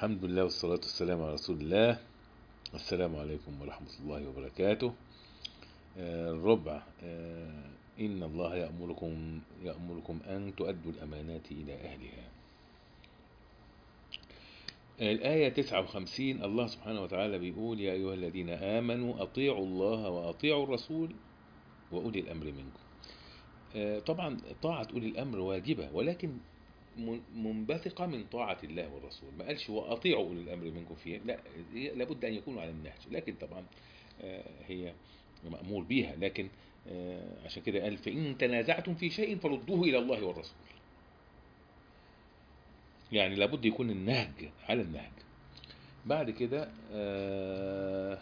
الحمد لله والصلاة والسلام على رسول الله السلام عليكم ورحمة الله وبركاته آه، الربع آه، إن الله يأمركم يأمركم أن تؤدوا الأمانات إلى أهلها الآية 59 الله سبحانه وتعالى بيقول يا أيها الذين آمنوا أطيعوا الله وأطيعوا الرسول وأولي الأمر منكم آه، طبعا طاعة أولي الأمر واجبة ولكن من- منبثقة من طاعة الله والرسول ما قالش وأطيعوا أولي الأمر منكم فيه لا هي لابد أن يكونوا على النهج لكن طبعا آه، هي مأمور بيها لكن آه، عشان كده قال فإن تنازعتم في شيء فردوه إلى الله والرسول يعني لابد يكون النهج على النهج بعد كده آه،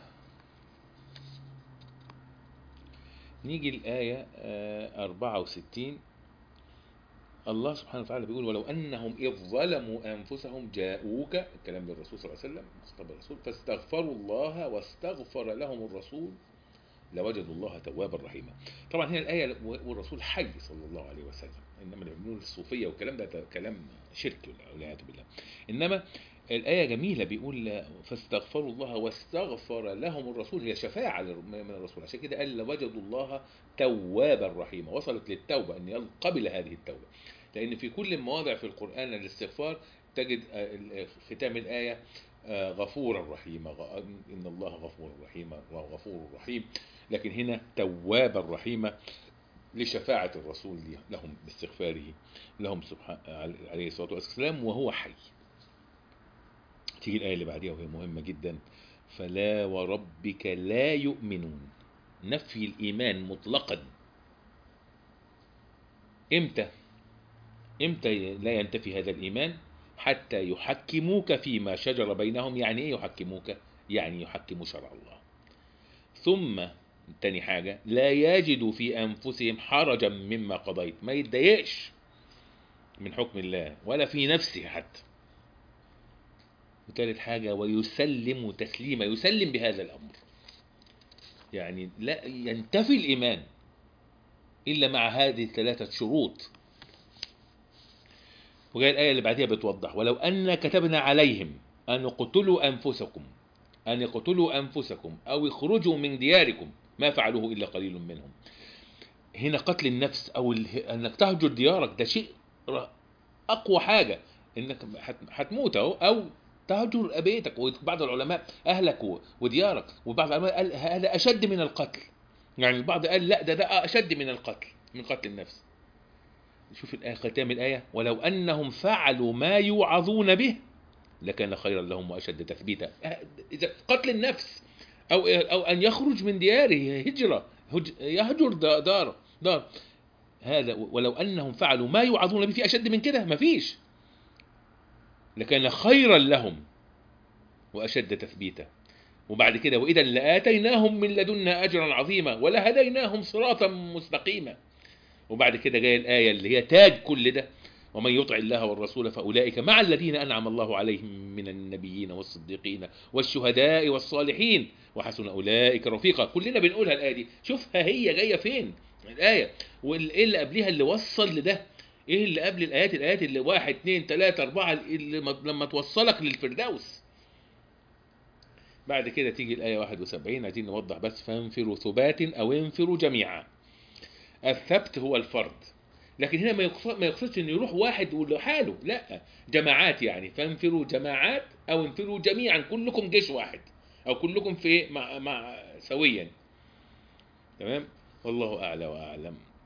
نيجي الآية آه، 64 الله سبحانه وتعالى بيقول ولو أنهم إذ ظلموا أنفسهم جاءوك الكلام للرسول صلى الله عليه وسلم خطاب الرسول فاستغفروا الله واستغفر لهم الرسول لوجدوا الله توابا رحيما طبعا هنا الآية والرسول حي صلى الله عليه وسلم إنما اللي بنقول الصوفية والكلام ده, ده كلام شرك والعياذ بالله إنما الآية جميلة بيقول فاستغفروا الله واستغفر لهم الرسول هي شفاعة لل- من الرسول عشان كده قال لوجدوا الله توابا رحيما وصلت للتوبة أن قبل هذه التوبة لأن في كل مواضع في القرآن الاستغفار تجد آه، ال- ختام الآية آه، غفورا رحيما غ- إن الله غفور رحيم غفور رحيم لكن هنا توابا رحيما لشفاعة الرسول لهم باستغفاره لهم سبحانه عليه الصلاة والسلام وهو حي تيجي الآية اللي بعديها وهي مهمة جدا فلا وربك لا يؤمنون نفي الإيمان مطلقا إمتى إمتى لا ينتفي هذا الإيمان حتى يحكموك فيما شجر بينهم يعني إيه يحكموك يعني يحكموا شرع الله ثم تاني حاجة لا يجدوا في أنفسهم حرجا مما قضيت ما يتضايقش من حكم الله ولا في نفسه حتى وثالث حاجة ويسلم تسليما يسلم بهذا الأمر يعني لا ينتفي الإيمان إلا مع هذه الثلاثة شروط وجاء الآية اللي بعدها بتوضح ولو أن كتبنا عليهم أن اقتلوا أنفسكم أن اقتلوا أنفسكم أو اخرجوا من دياركم ما فعلوه إلا قليل منهم هنا قتل النفس أو اله- أنك تهجر ديارك ده شيء ر- أقوى حاجة إنك هت- هتموت أهو أو تهجر بيتك وبعض العلماء أهلك و- وديارك وبعض العلماء قال هذا أشد من القتل يعني البعض قال لا ده ده أشد من القتل من قتل النفس شوف الآية ختام الآية ولو أنهم فعلوا ما يوعظون به لكان خيرا لهم وأشد تثبيتا إذا قتل النفس أو أو أن يخرج من دياره هجرة هج- يهجر دا- دار دار هذا ولو أنهم فعلوا ما يوعظون به في أشد من كده مفيش لكان خيرا لهم وأشد تثبيتا وبعد كده وإذا لآتيناهم من لدنا أجرا عظيما ولهديناهم صراطا مستقيما وبعد كده جايه الآية اللي هي تاج كل ده ومن يطع الله والرسول فأولئك مع الذين أنعم الله عليهم من النبيين والصديقين والشهداء والصالحين وحسن أولئك رفيقا كلنا بنقولها الآية دي شوفها هي جاية فين الآية وإيه اللي قبلها اللي وصل لده إيه اللي قبل الآيات الآيات اللي واحد اتنين تلاتة أربعة اللي م- لما توصلك للفردوس بعد كده تيجي الآية 71 عايزين نوضح بس فانفروا ثبات أو انفروا جميعا الثبت هو الفرد لكن هنا ما يقصد ما يقصدش ان يروح واحد ولحاله لا جماعات يعني فانفروا جماعات او انفروا جميعا كلكم جيش واحد او كلكم في مع, مع سويا تمام والله اعلى واعلم